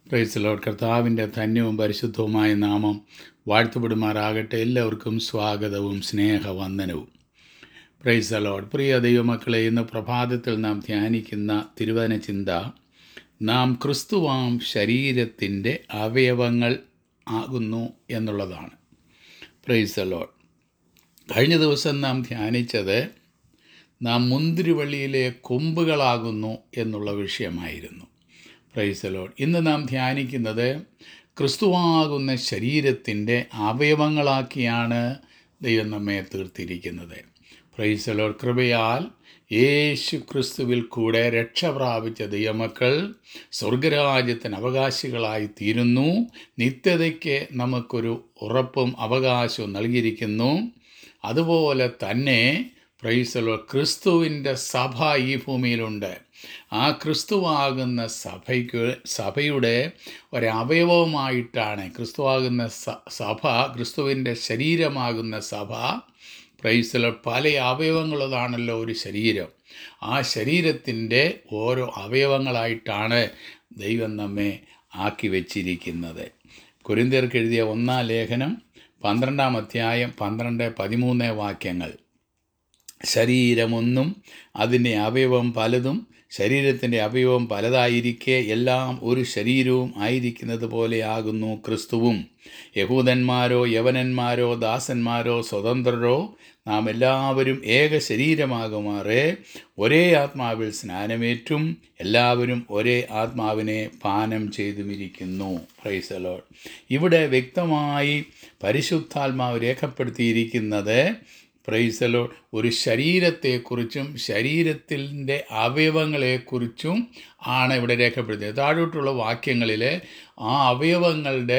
പ്രൈസലോട് കർത്താവിൻ്റെ ധന്യവും പരിശുദ്ധവുമായ നാമം വാഴ്ത്തപ്പെടുമാറാകട്ടെ എല്ലാവർക്കും സ്വാഗതവും സ്നേഹവന്ദനവും പ്രൈസലോഡ് പ്രിയ ദൈവമക്കളെ ഇന്ന് പ്രഭാതത്തിൽ നാം ധ്യാനിക്കുന്ന തിരുവന ചിന്ത നാം ക്രിസ്തുവാം ശരീരത്തിൻ്റെ അവയവങ്ങൾ ആകുന്നു എന്നുള്ളതാണ് പ്രൈസലോഡ് കഴിഞ്ഞ ദിവസം നാം ധ്യാനിച്ചത് നാം മുന്തിരിവള്ളിയിലെ കൊമ്പുകളാകുന്നു എന്നുള്ള വിഷയമായിരുന്നു പ്രൈസലോഡ് ഇന്ന് നാം ധ്യാനിക്കുന്നത് ക്രിസ്തുവാകുന്ന ശരീരത്തിൻ്റെ അവയവങ്ങളാക്കിയാണ് ദൈവം നമ്മെ തീർത്തിരിക്കുന്നത് പ്രൈസലോഡ് കൃപയാൽ യേശു ക്രിസ്തുവിൽ കൂടെ രക്ഷ പ്രാപിച്ച ദൈവമക്കൾ സ്വർഗരാജ്യത്തിന് അവകാശികളായി തീരുന്നു നിത്യതയ്ക്ക് നമുക്കൊരു ഉറപ്പും അവകാശവും നൽകിയിരിക്കുന്നു അതുപോലെ തന്നെ പ്രൈസലോ ക്രിസ്തുവിൻ്റെ സഭ ഈ ഭൂമിയിലുണ്ട് ആ ക്രിസ്തുവാകുന്ന സഭയ്ക്ക് സഭയുടെ ഒരവയവമായിട്ടാണ് ക്രിസ്തുവാകുന്ന സ- സഭ ക്രിസ്തുവിൻ്റെ ശരീരമാകുന്ന സഭ പ്രൈസലോ പല അവയവങ്ങളുള്ളതാണല്ലോ ഒരു ശരീരം ആ ശരീരത്തിൻ്റെ ഓരോ അവയവങ്ങളായിട്ടാണ് ദൈവം നമ്മെ ആക്കി വച്ചിരിക്കുന്നത് കുരിന്തിയർക്ക് എഴുതിയ ഒന്നാം ലേഖനം പന്ത്രണ്ടാം അധ്യായം പന്ത്രണ്ട് പതിമൂന്ന് വാക്യങ്ങൾ ശരീരമൊന്നും അതിൻ്റെ അവയവം പലതും ശരീരത്തിൻ്റെ അവയവം പലതായിരിക്കെ എല്ലാം ഒരു ശരീരവും ആയിരിക്കുന്നത് പോലെയാകുന്നു ക്രിസ്തുവും യഹൂദന്മാരോ യവനന്മാരോ ദാസന്മാരോ സ്വതന്ത്രരോ നാം എല്ലാവരും ഏക ശരീരമാകുമാറ് ഒരേ ആത്മാവിൽ സ്നാനമേറ്റും എല്ലാവരും ഒരേ ആത്മാവിനെ പാനം ചെയ്തുമിരിക്കുന്നു പ്രൈസലോഡ് ഇവിടെ വ്യക്തമായി പരിശുദ്ധാത്മാവ് രേഖപ്പെടുത്തിയിരിക്കുന്നത് പ്രൈസലോ ഒരു ശരീരത്തെക്കുറിച്ചും ശരീരത്തിൻ്റെ അവയവങ്ങളെക്കുറിച്ചും ആണ് ഇവിടെ രേഖപ്പെടുത്തിയത് താഴോട്ടുള്ള വാക്യങ്ങളിൽ ആ അവയവങ്ങളുടെ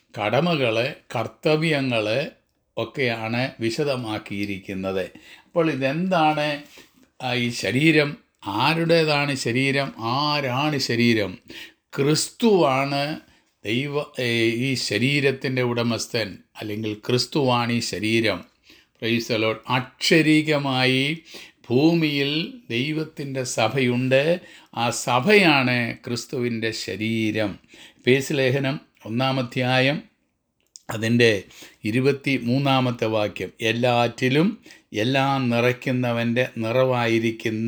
കടമകൾ കർത്തവ്യങ്ങൾ ഒക്കെയാണ് വിശദമാക്കിയിരിക്കുന്നത് അപ്പോൾ ഇതെന്താണ് ആ, ഈ ശരീരം ആരുടേതാണ് ശരീരം ആരാണ് ശരീരം ക്രിസ്തുവാണ് ദൈവ ഏ, ഈ ശരീരത്തിൻ്റെ ഉടമസ്ഥൻ അല്ലെങ്കിൽ ക്രിസ്തുവാണ് ഈ ശരീരം പ്രൈസലോട്ട് അക്ഷരീകമായി ഭൂമിയിൽ ദൈവത്തിൻ്റെ സഭയുണ്ട് ആ സഭയാണ് ക്രിസ്തുവിൻ്റെ ശരീരം പേസ് ലേഖനം ഒന്നാമധ്യായം അതിൻ്റെ ഇരുപത്തി മൂന്നാമത്തെ വാക്യം എല്ലാറ്റിലും എല്ലാം നിറയ്ക്കുന്നവൻ്റെ നിറവായിരിക്കുന്ന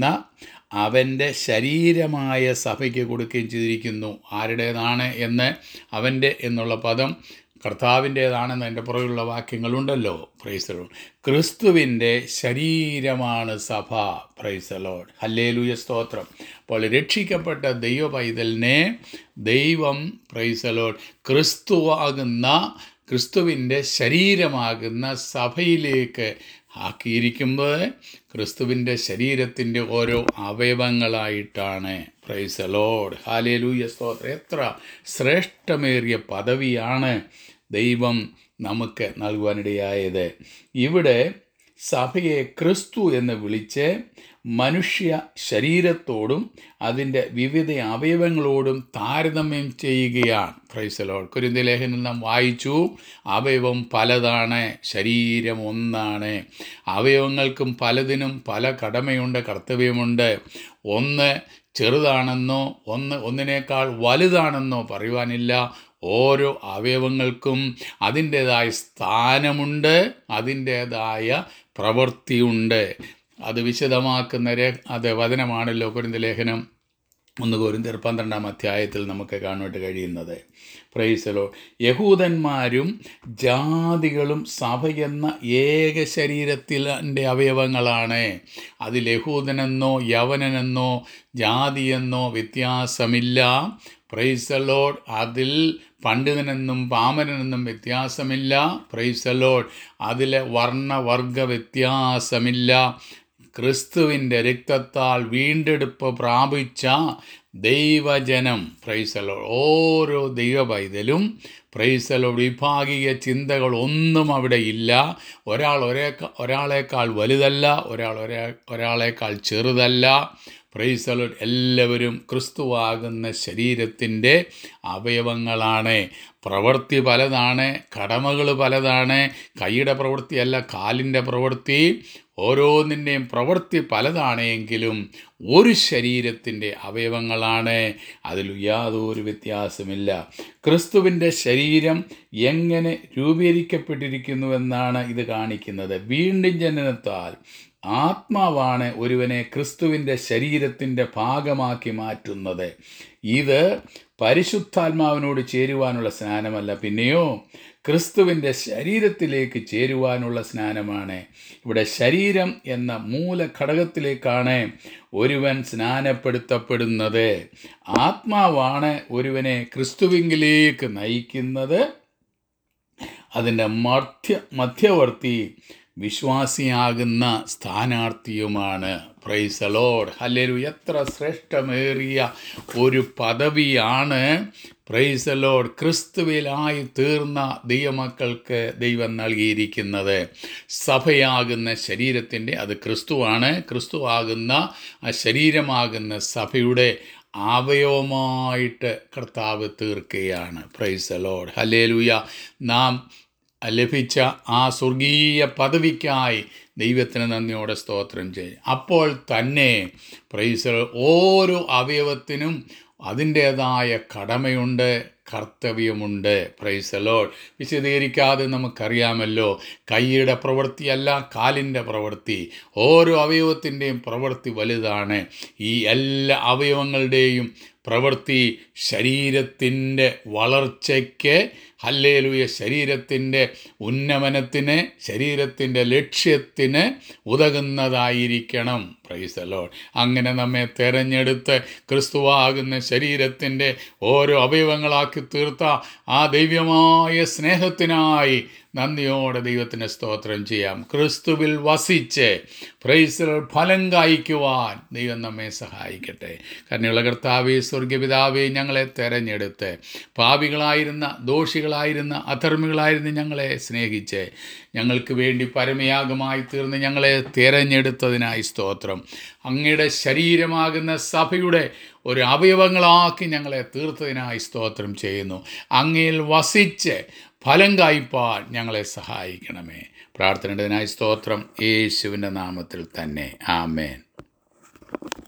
അവൻ്റെ ശരീരമായ സഭയ്ക്ക് കൊടുക്കുകയും ചെയ്തിരിക്കുന്നു ആരുടേതാണ് എന്ന് അവൻ്റെ എന്നുള്ള പദം കർത്താവിൻ്റേതാണെന്ന് എൻ്റെ പുറകിലുള്ള വാക്യങ്ങളുണ്ടല്ലോ പ്രൈസലോൺ ക്രിസ്തുവിൻ്റെ ശരീരമാണ് സഭ പ്രൈസലോഡ് ഹല്ലേലൂയ സ്തോത്രം അപ്പോൾ രക്ഷിക്കപ്പെട്ട ദൈവ പൈതലിനെ ദൈവം പ്രൈസലോഡ് ക്രിസ്തുവാകുന്ന ക്രിസ്തുവിൻ്റെ ശരീരമാകുന്ന സഭയിലേക്ക് ആക്കിയിരിക്കുമ്പോൾ ക്രിസ്തുവിൻ്റെ ശരീരത്തിൻ്റെ ഓരോ അവയവങ്ങളായിട്ടാണ് പ്രൈസലോഡ് ഹാലേലൂയ സ്തോത്രം എത്ര ശ്രേഷ്ഠമേറിയ പദവിയാണ് ദൈവം നമുക്ക് നൽകുവാനിടയായത് ഇവിടെ സഭയെ ക്രിസ്തു എന്ന് വിളിച്ച് മനുഷ്യ ശരീരത്തോടും അതിൻ്റെ വിവിധ അവയവങ്ങളോടും താരതമ്യം ചെയ്യുകയാണ് ഫ്രൈസലോൾ കുരുന്തി ലേഖനം നാം വായിച്ചു അവയവം പലതാണ് ശരീരം ഒന്നാണ് അവയവങ്ങൾക്കും പലതിനും പല കടമയുണ്ട് കർത്തവ്യമുണ്ട് ഒന്ന് ചെറുതാണെന്നോ ഒന്ന് ഒന്നിനേക്കാൾ വലുതാണെന്നോ പറയുവാനില്ല ഓരോ അവയവങ്ങൾക്കും അതിൻ്റേതായ സ്ഥാനമുണ്ട് അതിൻ്റേതായ പ്രവൃത്തിയുണ്ട് അത് വിശദമാക്കുന്ന രേ അത് വചനമാണല്ലോ കുരിന്ത ലേഖനം ഒന്ന് കോരിന്തർ പന്ത്രണ്ടാം അധ്യായത്തിൽ നമുക്ക് കാണുവാനായിട്ട് കഴിയുന്നത് പ്രൈസലോ യഹൂദന്മാരും ജാതികളും സഭയെന്ന ഏക ശരീരത്തിൻ്റെ അവയവങ്ങളാണ് അതിൽ യഹൂദനെന്നോ യവനനെന്നോ ജാതിയെന്നോ വ്യത്യാസമില്ല പ്രൈസലോഡ് അതിൽ പണ്ഡിതനെന്നും പാമരനെന്നും വ്യത്യാസമില്ല പ്രൈസലോഡ് അതിലെ വർണ്ണവർഗ വ്യത്യാസമില്ല ക്രിസ്തുവിൻ്റെ രക്തത്താൽ വീണ്ടെടുപ്പ് പ്രാപിച്ച ദൈവജനം പ്രൈസലോ ഓരോ ദൈവപൈതലും പ്രൈസലോ വിഭാഗീയ ചിന്തകൾ ഒന്നും അവിടെ ഇല്ല ഒരാൾ ഒരേ ഒരാളേക്കാൾ വലുതല്ല ഒരാൾ ഒരേ ഒരാളേക്കാൾ ചെറുതല്ല പ്രൈസലോട് എല്ലാവരും ക്രിസ്തുവാകുന്ന ശരീരത്തിൻ്റെ അവയവങ്ങളാണ് പ്രവൃത്തി പലതാണ് കടമകൾ പലതാണ് കൈയുടെ പ്രവൃത്തിയല്ല കാലിൻ്റെ പ്രവൃത്തി ഓരോന്നിൻ്റെയും പ്രവൃത്തി പലതാണ് എങ്കിലും ഒരു ശരീരത്തിൻ്റെ അവയവങ്ങളാണ് അതിൽ യാതൊരു വ്യത്യാസമില്ല ക്രിസ്തുവിൻ്റെ ശരീരം എങ്ങനെ രൂപീകരിക്കപ്പെട്ടിരിക്കുന്നുവെന്നാണ് ഇത് കാണിക്കുന്നത് വീണ്ടും ജനനത്താൽ ആത്മാവാണ് ഒരുവനെ ക്രിസ്തുവിൻ്റെ ശരീരത്തിൻ്റെ ഭാഗമാക്കി മാറ്റുന്നത് ഇത് പരിശുദ്ധാത്മാവിനോട് ചേരുവാനുള്ള സ്നാനമല്ല പിന്നെയോ ക്രിസ്തുവിൻ്റെ ശരീരത്തിലേക്ക് ചേരുവാനുള്ള സ്നാനമാണ് ഇവിടെ ശരീരം എന്ന മൂലഘടകത്തിലേക്കാണ് ഒരുവൻ സ്നാനപ്പെടുത്തപ്പെടുന്നത് ആത്മാവാണ് ഒരുവനെ ക്രിസ്തുവിങ്കിലേക്ക് നയിക്കുന്നത് അതിൻ്റെ മധ്യ മധ്യവർത്തി വിശ്വാസിയാകുന്ന സ്ഥാനാർത്ഥിയുമാണ് പ്രൈസ് ലോഡ് ഹല്ലേലു എത്ര ശ്രേഷ്ഠമേറിയ ഒരു പദവിയാണ് പ്രൈസ് ലോഡ് ക്രിസ്തുവിലായി തീർന്ന ദൈവമക്കൾക്ക് ദൈവം നൽകിയിരിക്കുന്നത് സഭയാകുന്ന ശരീരത്തിൻ്റെ അത് ക്രിസ്തുവാണ് ക്രിസ്തുവാകുന്ന ആ ശരീരമാകുന്ന സഭയുടെ അവയവമായിട്ട് കർത്താവ് തീർക്കുകയാണ് പ്രൈസ് ലോഡ് ഹല്ലേലൂയ നാം ലഭിച്ച ആ സ്വർഗീയ പദവിക്കായി ദൈവത്തിന് നന്ദിയോടെ സ്തോത്രം ചെയ്യും അപ്പോൾ തന്നെ പ്രൈസ് ഓരോ അവയവത്തിനും അതിൻ്റേതായ കടമയുണ്ട് കർത്തവ്യമുണ്ട് പ്രൈസ് ലോഡ് വിശദീകരിക്കാതെ നമുക്കറിയാമല്ലോ കൈയുടെ പ്രവൃത്തിയല്ല കാലിൻ്റെ പ്രവൃത്തി ഓരോ അവയവത്തിൻ്റെയും പ്രവൃത്തി വലുതാണ് ഈ എല്ലാ അവയവങ്ങളുടെയും പ്രവൃത്തി ശരീരത്തിൻ്റെ വളർച്ചയ്ക്ക് ഹല്ലേലൂയ ശരീരത്തിൻ്റെ ഉന്നമനത്തിന് ശരീരത്തിൻ്റെ ലക്ഷ്യത്തിന് ഉതകുന്നതായിരിക്കണം പ്രൈസ് ലോഡ് അങ്ങനെ നമ്മെ തെരഞ്ഞെടുത്ത് ക്രിസ്തുവാകുന്ന ശരീരത്തിൻ്റെ ഓരോ അവയവങ്ങളാക്കി തീർത്ത ആ ദൈവമായ സ്നേഹത്തിനായി നന്ദിയോടെ ദൈവത്തിന് സ്തോത്രം ചെയ്യാം ക്രിസ്തുവിൽ വസിച്ച് പ്രൈസിൽ ഫലം കായ്ക്കുവാൻ ദൈവം നമ്മെ സഹായിക്കട്ടെ കരുണയുള്ള കർത്താവേ സ്വർഗപിതാവേ ഞങ്ങളെ തെരഞ്ഞെടുത്ത് പാപികളായിരുന്ന ദോഷികളായിരുന്ന അധർമ്മികളായിരുന്ന ഞങ്ങളെ സ്നേഹിച്ച് ഞങ്ങൾക്ക് വേണ്ടി പരമയാഗമായി തീർന്ന് ഞങ്ങളെ തിരഞ്ഞെടുത്തതിനായി സ്തോത്രം അങ്ങയുടെ ശരീരമാകുന്ന സഭയുടെ ഒരു അവയവങ്ങളാക്കി ഞങ്ങളെ തീർത്തതിനായി സ്തോത്രം ചെയ്യുന്നു അങ്ങയിൽ വസിച്ച് ഫലം കായ്പാൻ ഞങ്ങളെ സഹായിക്കണമേ പ്രാർത്ഥനയുടേതിനായി സ്തോത്രം യേശുവിൻ്റെ നാമത്തിൽ തന്നെ ആമേൻ